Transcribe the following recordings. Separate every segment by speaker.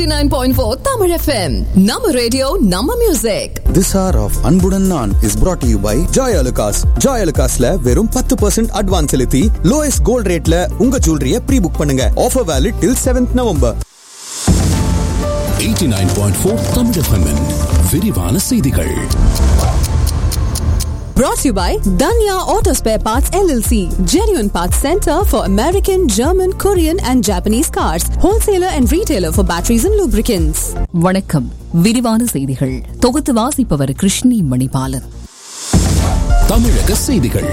Speaker 1: 89.4 Tamil FM. Nama radio, Nama music.
Speaker 2: This hour of அன்புடன் நான் is brought to you by Joy Alucas. Joy Alucasல வெறும் பத்து percent advance செலுத்தி lowest gold ரேட்ல உங்க ஜுவல்லரிய ப்ரீ புக் பண்ணுங்க offer valid till seventh November
Speaker 3: 89.4 Tamil FM -இன் விரிவான செய்திகள்
Speaker 1: Brought to you by Danya Auto Spare Parts LLC. Genuine Parts Center for American, German, Korean and Japanese cars. Wholesaler and retailer for batteries and lubricants.
Speaker 4: வணக்கம் விரிவான செய்திகள் தொகுத்து வாசிப்பவர் கிருஷ்ணி மணிபாலன்
Speaker 3: தமிழக செய்திகள்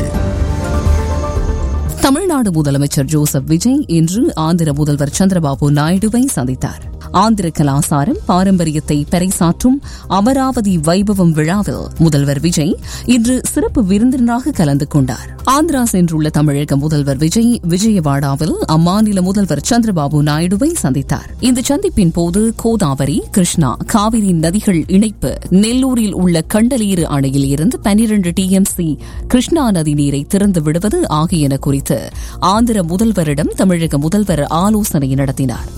Speaker 4: தமிழ்நாடு முதலமைச்சர் ஜோசப் விஜய் இன்று ஆந்திர முதல்வர் சந்திரபாபு நாயுடுவை சந்தித்தார் ஆந்திர கலாசாரம் பாரம்பரியத்தை பறைசாற்றும் அமராவதி வைபவம் விழாவில் முதல்வர் விஜய் இன்று சிறப்பு விருந்தினராக கலந்து கொண்டார் ஆந்திரா சென்றுள்ள தமிழக முதல்வர் விஜய் விஜயவாடாவில் அம்மாநில முதல்வர் சந்திரபாபு நாயுடுவை சந்தித்தார் இந்த சந்திப்பின் போது கோதாவரி கிருஷ்ணா காவிரி நதிகள் இணைப்பு நெல்லூரில் உள்ள கண்டலீரு அணையில் இருந்து பனிரண்டு டிஎம்சி கிருஷ்ணா நதி நீரை திறந்து விடுவது ஆகியன குறித்து ஆந்திர முதல்வரிடம் தமிழக முதல்வர் ஆலோசனை நடத்தினார்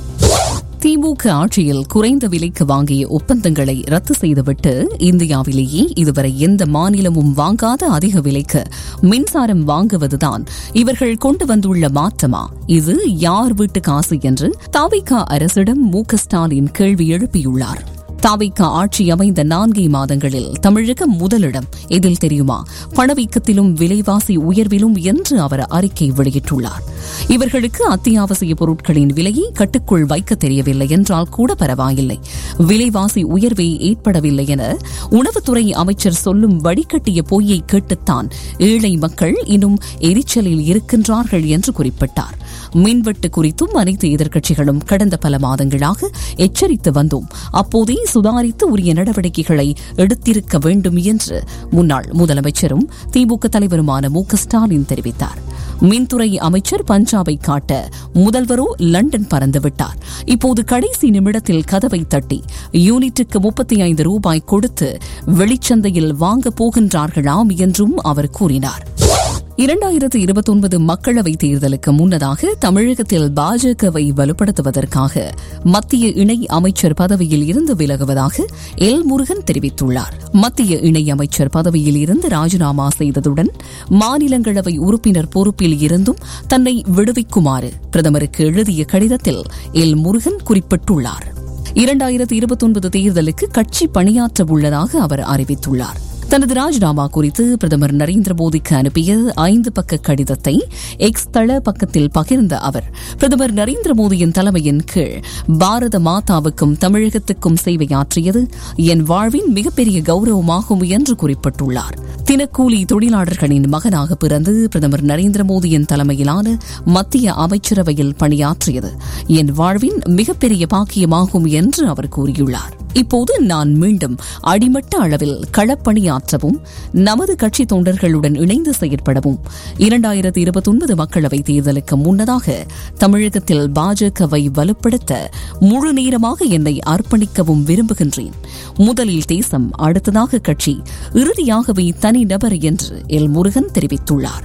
Speaker 4: திமுக ஆட்சியில் குறைந்த விலைக்கு வாங்கிய ஒப்பந்தங்களை ரத்து செய்துவிட்டு இந்தியாவிலேயே இதுவரை எந்த மாநிலமும் வாங்காத அதிக விலைக்கு மின்சாரம் வாங்குவதுதான் இவர்கள் கொண்டு வந்துள்ள மாற்றமா இது யார் வீட்டு காசு என்று தாவிகா அரசிடம் மு க ஸ்டாலின் கேள்வி எழுப்பியுள்ளார் தாவிக ஆட்சி அமைந்த நான்கே மாதங்களில் தமிழகம் முதலிடம் இதில் தெரியுமா பணவீக்கத்திலும் விலைவாசி உயர்விலும் என்று அவர் அறிக்கை வெளியிட்டுள்ளார் இவர்களுக்கு அத்தியாவசிய பொருட்களின் விலையை கட்டுக்குள் வைக்க தெரியவில்லை என்றால் கூட பரவாயில்லை விலைவாசி உயர்வே ஏற்படவில்லை என உணவுத்துறை அமைச்சர் சொல்லும் வடிகட்டிய பொய்யை கேட்டுத்தான் ஏழை மக்கள் இன்னும் எரிச்சலில் இருக்கின்றார்கள் என்று குறிப்பிட்டார் மின்வெட்டு குறித்தும் அனைத்து எதிர்க்கட்சிகளும் கடந்த பல மாதங்களாக எச்சரித்து வந்தோம் அப்போதே சுதாரித்து உரிய நடவடிக்கைகளை எடுத்திருக்க வேண்டும் என்று முன்னாள் முதலமைச்சரும் திமுக தலைவருமான மு க ஸ்டாலின் தெரிவித்தார் மின்துறை அமைச்சர் பஞ்சாபை காட்ட முதல்வரோ லண்டன் பறந்துவிட்டார் இப்போது கடைசி நிமிடத்தில் கதவை தட்டி யூனிட்டுக்கு முப்பத்தி ஐந்து ரூபாய் கொடுத்து வெளிச்சந்தையில் வாங்கப் போகின்றார்களாம் என்றும் அவர் கூறினார் இரண்டாயிரத்து இருபத்தொன்பது மக்களவைத் தேர்தலுக்கு முன்னதாக தமிழகத்தில் பாஜகவை வலுப்படுத்துவதற்காக மத்திய இணை அமைச்சர் பதவியில் இருந்து விலகுவதாக எல் முருகன் தெரிவித்துள்ளார் மத்திய இணை அமைச்சர் பதவியில் இருந்து ராஜினாமா செய்ததுடன் மாநிலங்களவை உறுப்பினர் பொறுப்பில் இருந்தும் தன்னை விடுவிக்குமாறு பிரதமருக்கு எழுதிய கடிதத்தில் எல் முருகன் குறிப்பிட்டுள்ளார் இரண்டாயிரத்து இருபத்தொன்பது தேர்தலுக்கு கட்சி பணியாற்ற உள்ளதாக அவர் அறிவித்துள்ளார் தனது ராஜினாமா குறித்து பிரதமர் நரேந்திர மோடிக்கு அனுப்பிய ஐந்து பக்க கடிதத்தை எக்ஸ் தள பக்கத்தில் பகிர்ந்த அவர் பிரதமர் நரேந்திர மோடியின் தலைமையின் கீழ் பாரத மாதாவுக்கும் தமிழகத்துக்கும் சேவையாற்றியது என் வாழ்வின் மிகப்பெரிய கௌரவமாகும் என்று குறிப்பிட்டுள்ளார் தினக்கூலி தொழிலாளர்களின் மகனாக பிறந்து பிரதமர் நரேந்திர மோடியின் தலைமையிலான மத்திய அமைச்சரவையில் பணியாற்றியது என் வாழ்வின் மிகப்பெரிய பாக்கியமாகும் என்று அவர் கூறியுள்ளார் இப்போது நான் மீண்டும் அடிமட்ட அளவில் களப்பணியாற்றவும் நமது கட்சி தொண்டர்களுடன் இணைந்து செயற்படவும் இரண்டாயிரத்தி இருபத்தொன்பது மக்களவைத் தேர்தலுக்கு முன்னதாக தமிழகத்தில் பாஜகவை வலுப்படுத்த முழு நேரமாக என்னை அர்ப்பணிக்கவும் விரும்புகின்றேன் முதலில் தேசம் அடுத்ததாக கட்சி இறுதியாகவே தனிநபர் என்று எல் முருகன் தெரிவித்துள்ளார்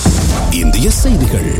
Speaker 3: இந்திய செய்திகள்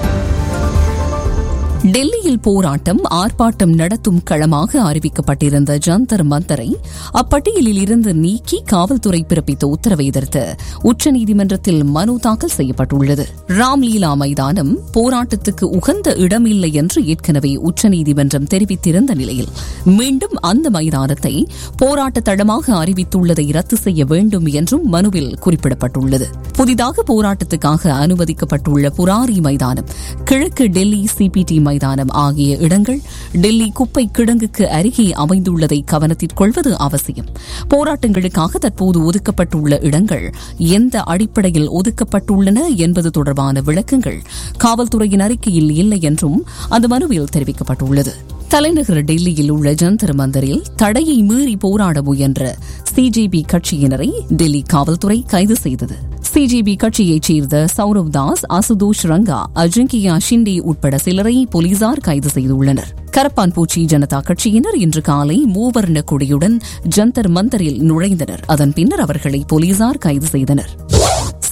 Speaker 4: டெல்லியில் போராட்டம் ஆர்ப்பாட்டம் நடத்தும் களமாக அறிவிக்கப்பட்டிருந்த ஜந்தர் மந்தரை அப்பட்டியலில் இருந்து நீக்கி காவல்துறை பிறப்பித்த உத்தரவை எதிர்த்து உச்சநீதிமன்றத்தில் மனு தாக்கல் செய்யப்பட்டுள்ளது ராம்லீலா மைதானம் போராட்டத்துக்கு உகந்த இடமில்லை என்று ஏற்கனவே உச்சநீதிமன்றம் தெரிவித்திருந்த நிலையில் மீண்டும் அந்த மைதானத்தை போராட்ட தளமாக அறிவித்துள்ளதை ரத்து செய்ய வேண்டும் என்றும் மனுவில் குறிப்பிடப்பட்டுள்ளது புதிதாக போராட்டத்துக்காக அனுமதிக்கப்பட்டுள்ள புராரி மைதானம் கிழக்கு டெல்லி சிபிடி மைதானம் ஆகிய இடங்கள் டெல்லி குப்பை கிடங்குக்கு அருகே அமைந்துள்ளதை கவனத்தில் கொள்வது அவசியம் போராட்டங்களுக்காக தற்போது ஒதுக்கப்பட்டுள்ள இடங்கள் எந்த அடிப்படையில் ஒதுக்கப்பட்டுள்ளன என்பது தொடர்பான விளக்கங்கள் காவல்துறையின் அறிக்கையில் இல்லை என்றும் அந்த மனுவில் தெரிவிக்கப்பட்டுள்ளது தலைநகர் டெல்லியில் உள்ள ஜந்தர் மந்தரில் தடையை மீறி போராட முயன்ற சிஜேபி கட்சியினரை டெல்லி காவல்துறை கைது செய்தது சிஜேபி கட்சியைச் சேர்ந்த சௌரவ் தாஸ் அசுதோஷ் ரங்கா அஜங்கியா ஷிண்டே உட்பட சிலரை போலீசார் கைது செய்துள்ளனர் கரப்பான்பூச்சி ஜனதா கட்சியினர் இன்று காலை மூவர்ண கொடியுடன் ஜந்தர் மந்தரில் நுழைந்தனர் அதன் பின்னர் அவர்களை போலீசார் கைது செய்தனர்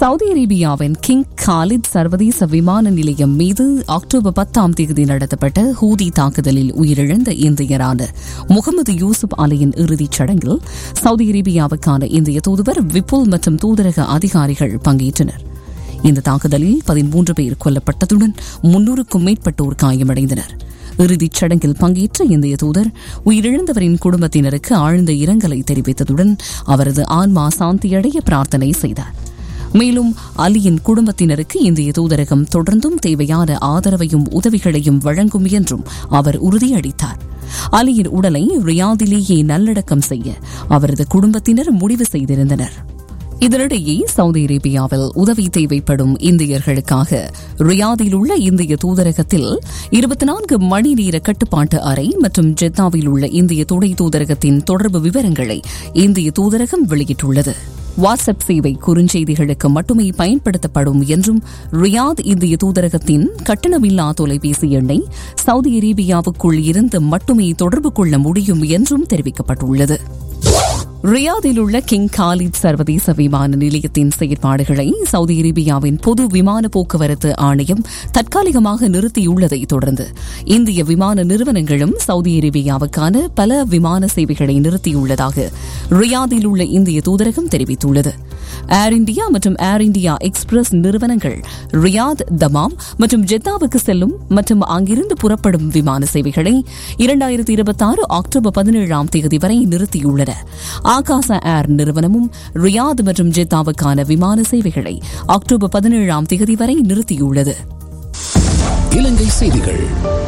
Speaker 4: சவுதி அரேபியாவின் கிங் காலித் சர்வதேச விமான நிலையம் மீது அக்டோபர் பத்தாம் தேதி நடத்தப்பட்ட ஹூதி தாக்குதலில் உயிரிழந்த இந்தியரான முகமது யூசுப் அலியின் இறுதிச் சடங்கில் சவுதி அரேபியாவுக்கான இந்திய தூதுவர் விப்புல் மற்றும் தூதரக அதிகாரிகள் பங்கேற்றனர் இந்த தாக்குதலில் பதிமூன்று பேர் கொல்லப்பட்டதுடன் முன்னூறுக்கும் மேற்பட்டோர் காயமடைந்தனர் இறுதிச் சடங்கில் பங்கேற்ற இந்திய தூதர் உயிரிழந்தவரின் குடும்பத்தினருக்கு ஆழ்ந்த இரங்கலை தெரிவித்ததுடன் அவரது ஆன்மா சாந்தியடைய பிரார்த்தனை செய்தார் மேலும் அலியின் குடும்பத்தினருக்கு இந்திய தூதரகம் தொடர்ந்தும் தேவையான ஆதரவையும் உதவிகளையும் வழங்கும் என்றும் அவர் உறுதியளித்தார் அலியின் உடலை ரியாதிலேயே நல்லடக்கம் செய்ய அவரது குடும்பத்தினர் முடிவு செய்திருந்தனர் இதனிடையே சவுதி அரேபியாவில் உதவி தேவைப்படும் இந்தியர்களுக்காக ரியாதில் உள்ள இந்திய தூதரகத்தில் இருபத்தி நான்கு மணி நேர கட்டுப்பாட்டு அறை மற்றும் ஜெத்தாவில் உள்ள இந்திய துணை தூதரகத்தின் தொடர்பு விவரங்களை இந்திய தூதரகம் வெளியிட்டுள்ளது வாட்ஸ்அப் சேவை குறுஞ்செய்திகளுக்கு மட்டுமே பயன்படுத்தப்படும் என்றும் ரியாத் இந்திய தூதரகத்தின் கட்டணமில்லா தொலைபேசி எண்ணை சவுதி அரேபியாவுக்குள் இருந்து மட்டுமே தொடர்பு கொள்ள முடியும் என்றும் தெரிவிக்கப்பட்டுள்ளது ரியாதில் உள்ள கிங் காலித் சர்வதேச விமான நிலையத்தின் செயற்பாடுகளை சவுதி அரேபியாவின் பொது விமான போக்குவரத்து ஆணையம் தற்காலிகமாக நிறுத்தியுள்ளதை தொடர்ந்து இந்திய விமான நிறுவனங்களும் சவுதி அரேபியாவுக்கான பல விமான சேவைகளை நிறுத்தியுள்ளதாக ரியாதில் உள்ள இந்திய தூதரகம் தெரிவித்துள்ளது ஏர் இந்தியா மற்றும் ஏர் இந்தியா எக்ஸ்பிரஸ் நிறுவனங்கள் ரியாத் தமாம் மற்றும் ஜெத்தாவுக்கு செல்லும் மற்றும் அங்கிருந்து புறப்படும் விமான சேவைகளை இரண்டாயிரத்தி இருபத்தி ஆறு அக்டோபர் பதினேழாம் தேதி வரை நிறுத்தியுள்ளன ஆகாச ஏர் நிறுவனமும் ரியாத் மற்றும் ஜெத்தாவுக்கான விமான சேவைகளை அக்டோபர் பதினேழாம் தேதி வரை நிறுத்தியுள்ளது
Speaker 3: இலங்கை செய்திகள்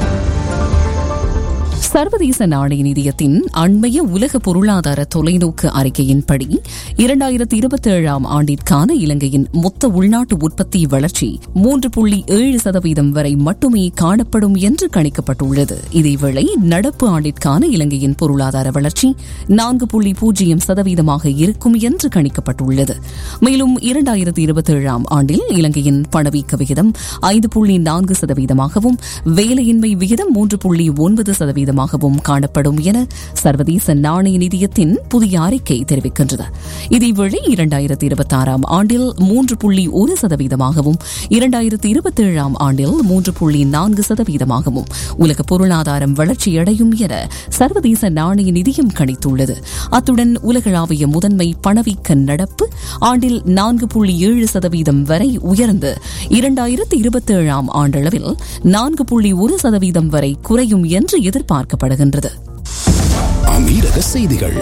Speaker 4: சர்வதேச நாணய நிதியத்தின் அண்மைய உலக பொருளாதார தொலைநோக்கு அறிக்கையின்படி இரண்டாயிரத்தி இருபத்தி ஏழாம் ஆண்டிற்கான இலங்கையின் மொத்த உள்நாட்டு உற்பத்தி வளர்ச்சி மூன்று புள்ளி ஏழு சதவீதம் வரை மட்டுமே காணப்படும் என்று கணிக்கப்பட்டுள்ளது இதேவேளை நடப்பு ஆண்டிற்கான இலங்கையின் பொருளாதார வளர்ச்சி நான்கு புள்ளி பூஜ்ஜியம் சதவீதமாக இருக்கும் என்று கணிக்கப்பட்டுள்ளது மேலும் இரண்டாயிரத்தி இருபத்தி ஏழாம் ஆண்டில் இலங்கையின் பணவீக்க விகிதம் ஐந்து புள்ளி நான்கு சதவீதமாகவும் வேலையின்மை விகிதம் மூன்று புள்ளி ஒன்பது சதவீதமாகவும் காணப்படும் என சர்வதேச நாணய நிதியத்தின் புதிய அறிக்கை தெரிவிக்கின்றது இதேவேளை இரண்டாயிரத்தி இருபத்தி ஆறாம் ஆண்டில் மூன்று புள்ளி ஒரு சதவீதமாகவும் இரண்டாயிரத்தி இருபத்தி ஏழாம் ஆண்டில் மூன்று புள்ளி நான்கு சதவீதமாகவும் உலக பொருளாதாரம் வளர்ச்சியடையும் என சர்வதேச நாணய நிதியம் கணித்துள்ளது அத்துடன் உலகளாவிய முதன்மை பணவீக்க நடப்பு ஆண்டில் நான்கு புள்ளி ஏழு சதவீதம் வரை உயர்ந்து இரண்டாயிரத்தி இருபத்தி ஏழாம் ஆண்டளவில் நான்கு புள்ளி ஒரு சதவீதம் வரை குறையும் என்று எதிர்பார்க்கப்படுகின்றது
Speaker 3: அமீரக செய்திகள்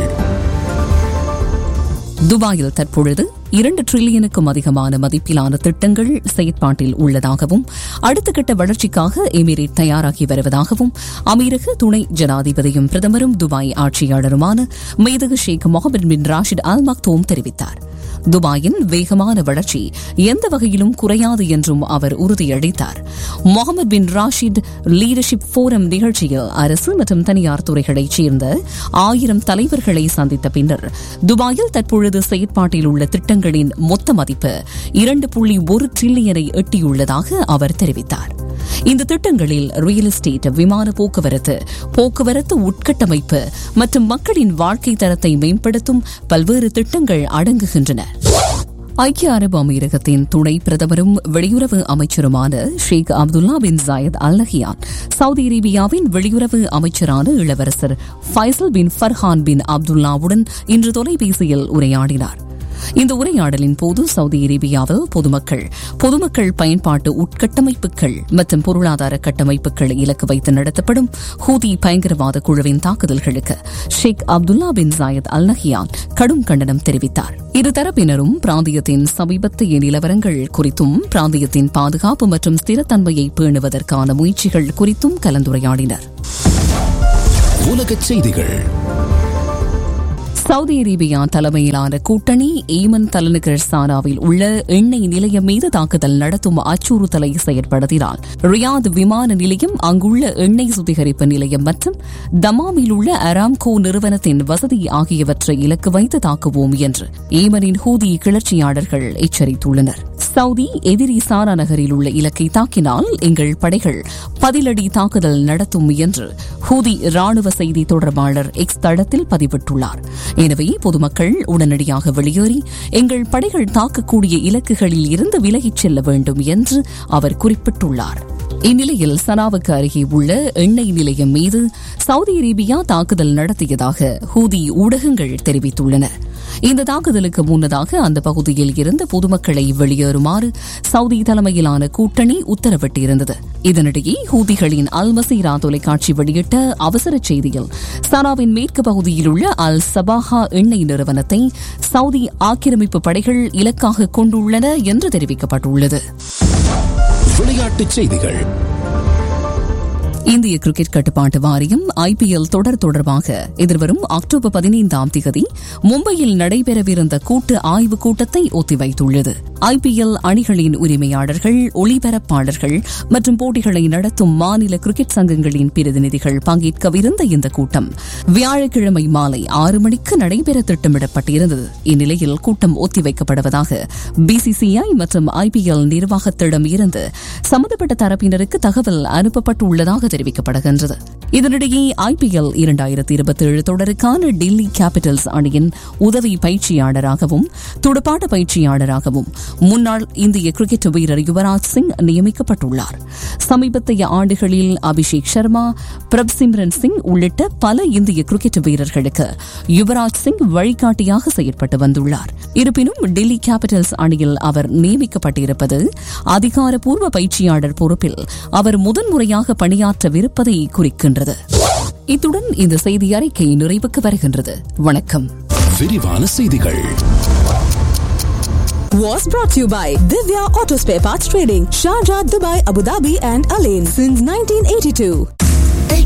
Speaker 4: துபாயில் தற்பொழுது இரண்டு டிரில்லியனுக்கும் அதிகமான மதிப்பிலான திட்டங்கள் செயற்பாட்டில் உள்ளதாகவும் அடுத்த கட்ட வளர்ச்சிக்காக எமிரேட் தயாராகி வருவதாகவும் அமீரக துணை ஜனாதிபதியும் பிரதமரும் துபாய் ஆட்சியாளருமான மேதகு ஷேக் முகமது பின் ராஷித் அல் மக்தோம் தெரிவித்தார் துபாயின் வேகமான வளர்ச்சி எந்த வகையிலும் குறையாது என்றும் அவர் உறுதியளித்தார் Mohammed bin Rashid leadership forum நிகழ்ச்சியில் அரசு மற்றும் தனியார் துறைகளைச் சேர்ந்த ஆயிரம் தலைவர்களை சந்தித்த பின்னர் துபாயில் தற்பொழுது செயற்பாட்டில் உள்ள திட்டங்களின் மொத்த மதிப்பு இரண்டு புள்ளி ஒரு டிரில்லியனை எட்டியுள்ளதாக அவர் தெரிவித்தார் இந்த திட்டங்களில் ரியல் எஸ்டேட் விமான போக்குவரத்து போக்குவரத்து உட்கட்டமைப்பு மற்றும் மக்களின் வாழ்க்கை தரத்தை மேம்படுத்தும் பல்வேறு திட்டங்கள் அடங்குகின்றன ஐக்கிய அரபு அமீரகத்தின் துணை பிரதமரும் வெளியுறவு அமைச்சருமான Sheikh Abdullah bin Zayed Al Nahyan Saudi அரேபியாவின் வெளியுறவு அமைச்சரான இளவரசர் ஃபைசல் பின் ஃபர்ஹான் பின் அப்துல்லாவுடன் இன்று தொலைபேசியில் உரையாடினார் இந்த உரையாடலின் போது சவுதி அரேபியாவில் பொதுமக்கள் பொதுமக்கள் பயன்பாட்டு உட்கட்டமைப்புகள் மற்றும் பொருளாதார கட்டமைப்புகளை இலக்கு வைத்து நடத்தப்படும் ஹூதி பயங்கரவாத குழுவின் தாக்குதல்களுக்கு Sheikh Abdullah bin Zayed Al Nahyan கடும் கண்டனம் தெரிவித்தார் இருதரப்பினரும் பிராந்தியத்தின் சமீபத்திய நிலவரங்கள் குறித்தும் பிராந்தியத்தின் பாதுகாப்பு மற்றும் ஸ்திரத்தன்மையை பேணுவதற்கான முயற்சிகள் குறித்தும் கலந்துரையாடினர்
Speaker 3: உலகச் செய்திகள்
Speaker 4: சவுதி அரேபியா தலைமையிலான கூட்டணி ஏமன் தலைநகர் சானாவில் உள்ள எண்ணெய் நிலையம் மீது தாக்குதல் நடத்தும் அச்சுறுத்தலை செயற்படுத்தினால் ரியாத் விமான நிலையம் அங்குள்ள எண்ணெய் சுத்திகரிப்பு நிலையம் மற்றும் தமாமில் உள்ள அராம்கோ நிறுவனத்தின் வசதி ஆகியவற்றை இலக்கு வைத்து தாக்குவோம் என்று ஏமனின் ஹூதி கிளர்ச்சியாளர்கள் எச்சரித்துள்ளனர் சவுதி எதிரி சாரா நகரில் உள்ள இலக்கை தாக்கினால் எங்கள் படைகள் பதிலடி தாக்குதல் நடத்தும் என்று ஹூதி ராணுவ செய்தி தொடர்பாளர் எக்ஸ் தளத்தில் பதிவிட்டுள்ளார் எனவே பொதுமக்கள் உடனடியாக வெளியேறி எங்கள் படைகள் தாக்கக்கூடிய இலக்குகளில் இருந்து விலகிச் செல்ல வேண்டும் என்று அவர் குறிப்பிட்டுள்ளார் இந்நிலையில் சனாவுக்கு அருகே உள்ள எண்ணெய் நிலையம் மீது சவுதி அரேபியா தாக்குதல் நடத்தியதாக ஹூதி ஊடகங்கள் தெரிவித்துள்ளன இந்த தாக்குதலுக்கு முன்னதாக அந்த பகுதியில் இருந்த பொதுமக்களை வெளியேறுமாறு சவுதி தலைமையிலான கூட்டணி உத்தரவிட்டிருந்தது இதனிடையே ஹூதிகளின் அல் மசீரா தொலைக்காட்சி வெளியிட்ட அவசர செய்தியில் சனாவின் மேற்கு பகுதியில் உள்ள அல் சபாஹா எண்ணெய் நிறுவனத்தை சவுதி ஆக்கிரமிப்பு படைகள் இலக்காக கொண்டுள்ளன என்று தெரிவிக்கப்பட்டுள்ளது
Speaker 3: விளையாட்டுச் செய்திகள்
Speaker 4: இந்திய கிரிக்கெட் கட்டுப்பாட்டு வாரியம் ஐபிஎல் தொடர் தொடர்பாக எதிர்வரும் அக்டோபர் பதினைந்தாம் தேதி மும்பையில் நடைபெறவிருந்த கூட்டு ஆய்வுக் கூட்டத்தை ஒத்திவைத்துள்ளது ஐபிஎல் அணிகளின் உரிமையாளர்கள் ஒளிபரப்பாளர்கள் மற்றும் போட்டிகளை நடத்தும் மாநில கிரிக்கெட் சங்கங்களின் பிரதிநிதிகள் பங்கேற்கவிருந்த இந்த கூட்டம் வியாழக்கிழமை மாலை ஆறு மணிக்கு நடைபெற திட்டமிடப்பட்டிருந்தது இந்நிலையில் கூட்டம் ஒத்திவைக்கப்படுவதாக பிசிசிஐ மற்றும் ஐபிஎல் நிர்வாகத்திடம் இருந்து சம்பந்தப்பட்ட தரப்பினருக்கு தகவல் அனுப்பப்பட்டுள்ளதாக தெரிவிக்கப்படுகின்றது இதனிடையே ஐபிஎல் இரண்டாயிரத்தி இருபத்தி ஏழு தொடருக்கான டெல்லி கேபிட்டல்ஸ் அணியின் உதவி பயிற்சியாளராகவும் துடுப்பாட்ட பயிற்சியாளராகவும் முன்னாள் இந்திய கிரிக்கெட் வீரர் யுவராஜ் சிங் நியமிக்கப்பட்டுள்ளார் சமீபத்திய ஆண்டுகளில் அபிஷேக் சர்மா பிரப்சிம்ரன் சிங் உள்ளிட்ட பல இந்திய கிரிக்கெட் வீரர்களுக்கு யுவராஜ் சிங் வழிகாட்டியாக செயற்பட்டு வந்துள்ளார் இருப்பினும் டெல்லி கேபிட்டல்ஸ் அணியில் அவர் நியமிக்கப்பட்டிருப்பது அதிகாரப்பூர்வ பயிற்சியாளர் பொறுப்பில் அவர் முதன்முறையாக பணியாற்றவிருப்பதை குறிக்கின்றது இத்துடன் இந்த செய்தி அறிக்கை நிறைவுக்கு வருகின்றது வணக்கம்
Speaker 3: விரிவான செய்திகள்
Speaker 1: Was brought to you by Divya Auto Spare Parts Trading, Sharjah, Dubai, Abu Dhabi, and Alain since 1982.